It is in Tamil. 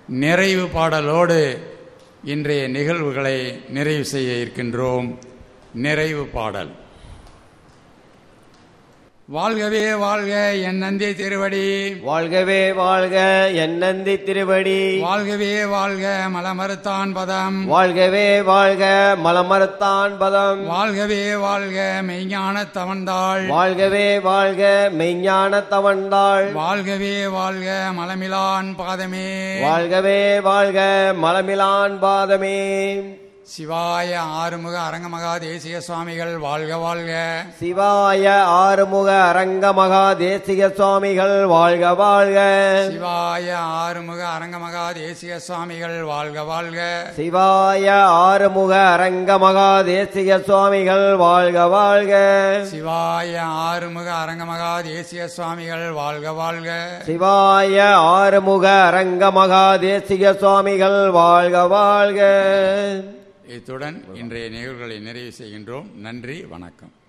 நிறைவு பாடலோடு இன்றைய நிகழ்வுகளை நிறைவு செய்ய இருக்கின்றோம் நிறைவு பாடல் வாழ்கவே வாழ்க என் நந்தி திருவடி வாழ்கவே வாழ்க என் நந்தி திருவடி வாழ்கவே வாழ்க மலமறுத்தான் பதம் வாழ்கவே வாழ்க மலமறுத்தான் பதம் வாழ்கவே வாழ்க மெய்ஞான தவந்தாள் வாழ்கவே வாழ்க மெய்ஞான தவண்டாள் வாழ்கவே வாழ்க மலமிலான் பாதமே வாழ்கவே வாழ்க மலமிலான் பாதமே சிவாய ஆறுமுக அரங்கமகா தேசிய சுவாமிகள் வாழ்க வாழ்க சிவாய ஆறுமுக அரங்க மகா தேசிக சுவாமிகள் வாழ்க வாழ்க சிவாய ஆறுமுக அரங்கமகா தேசிய சுவாமிகள் வாழ்க வாழ்க சிவாய ஆறுமுக அரங்க மகா தேசிக சுவாமிகள் வாழ்க வாழ்க சிவாய ஆறுமுக அரங்கமகா தேசிய சுவாமிகள் வாழ்க வாழ்க சிவாய ஆறுமுக அரங்க மகா தேசிக சுவாமிகள் வாழ்க வாழ்க இத்துடன் இன்றைய நிகழ்வுகளை நிறைவு செய்கின்றோம் நன்றி வணக்கம்